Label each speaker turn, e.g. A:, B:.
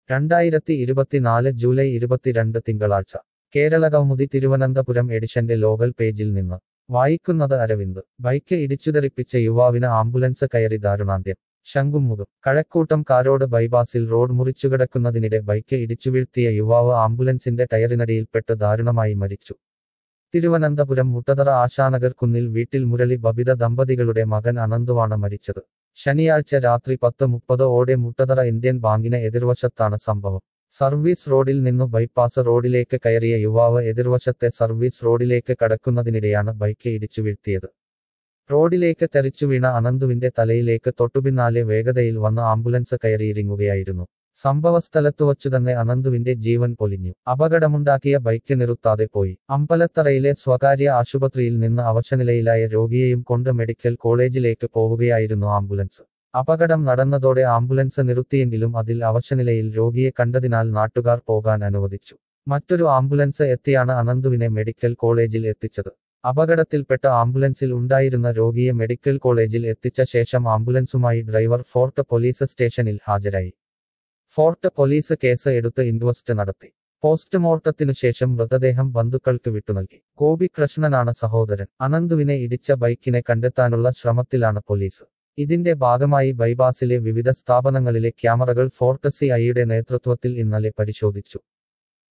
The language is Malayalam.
A: രണ്ടായിരത്തി ഇരുപത്തിനാല് ജൂലൈ ഇരുപത്തിരണ്ട് തിങ്കളാഴ്ച കേരള കൗമുദി തിരുവനന്തപുരം എഡിഷന്റെ ലോകൽ പേജിൽ നിന്ന് വായിക്കുന്നത് അരവിന്ദ് ബൈക്ക് ഇടിച്ചുതെറിപ്പിച്ച യുവാവിന് ആംബുലൻസ് കയറി ദാരുണാന്ത്യം ശംഖുമുഖം കഴക്കൂട്ടം കാരോട് ബൈപാസിൽ റോഡ് മുറിച്ചുകിടക്കുന്നതിനിടെ ബൈക്ക് ഇടിച്ചുവീഴ്ത്തിയ യുവാവ് ആംബുലൻസിന്റെ ടയറിനടിയിൽപ്പെട്ട് ദാരുണമായി മരിച്ചു തിരുവനന്തപുരം മുട്ടതറ ആശാനഗർ കുന്നിൽ വീട്ടിൽ മുരളി ബബിത ദമ്പതികളുടെ മകൻ അനന്തുവാണ് മരിച്ചത് ശനിയാഴ്ച രാത്രി പത്ത് മുപ്പത് ഓടെ മുട്ടതറ ഇന്ത്യൻ ബാങ്കിന് എതിർവശത്താണ് സംഭവം സർവീസ് റോഡിൽ നിന്നു ബൈപ്പാസ് റോഡിലേക്ക് കയറിയ യുവാവ് എതിർവശത്തെ സർവീസ് റോഡിലേക്ക് കടക്കുന്നതിനിടെയാണ് ബൈക്ക് ഇടിച്ചു വീഴ്ത്തിയത് റോഡിലേക്ക് തെറിച്ചുവീണ അനന്തുവിന്റെ തലയിലേക്ക് തൊട്ടുപിന്നാലെ വേഗതയിൽ വന്ന് ആംബുലൻസ് കയറിയിറങ്ങുകയായിരുന്നു സംഭവസ്ഥലത്തു വച്ചുതന്നെ അനന്തുവിന്റെ ജീവൻ പൊലിഞ്ഞു അപകടമുണ്ടാക്കിയ ബൈക്ക് നിർത്താതെ പോയി അമ്പലത്തറയിലെ സ്വകാര്യ ആശുപത്രിയിൽ നിന്ന് അവശനിലയിലായ രോഗിയെയും കൊണ്ട് മെഡിക്കൽ കോളേജിലേക്ക് പോവുകയായിരുന്നു ആംബുലൻസ് അപകടം നടന്നതോടെ ആംബുലൻസ് നിർത്തിയെങ്കിലും അതിൽ അവശനിലയിൽ രോഗിയെ കണ്ടതിനാൽ നാട്ടുകാർ പോകാൻ അനുവദിച്ചു മറ്റൊരു ആംബുലൻസ് എത്തിയാണ് അനന്തുവിനെ മെഡിക്കൽ കോളേജിൽ എത്തിച്ചത് അപകടത്തിൽപ്പെട്ട ആംബുലൻസിൽ ഉണ്ടായിരുന്ന രോഗിയെ മെഡിക്കൽ കോളേജിൽ എത്തിച്ച ശേഷം ആംബുലൻസുമായി ഡ്രൈവർ ഫോർട്ട് പോലീസ് സ്റ്റേഷനിൽ ഹാജരായി ഫോർട്ട് പോലീസ് കേസ് എടുത്ത് ഇൻക്വസ്റ്റ് നടത്തി പോസ്റ്റ്മോർട്ടത്തിനു ശേഷം മൃതദേഹം ബന്ധുക്കൾക്ക് വിട്ടുനൽകി ഗോപി കൃഷ്ണനാണ് സഹോദരൻ അനന്തുവിനെ ഇടിച്ച ബൈക്കിനെ കണ്ടെത്താനുള്ള ശ്രമത്തിലാണ് പോലീസ് ഇതിന്റെ ഭാഗമായി ബൈപാസിലെ വിവിധ സ്ഥാപനങ്ങളിലെ ക്യാമറകൾ ഫോർട്ട് സി ഐയുടെ നേതൃത്വത്തിൽ ഇന്നലെ പരിശോധിച്ചു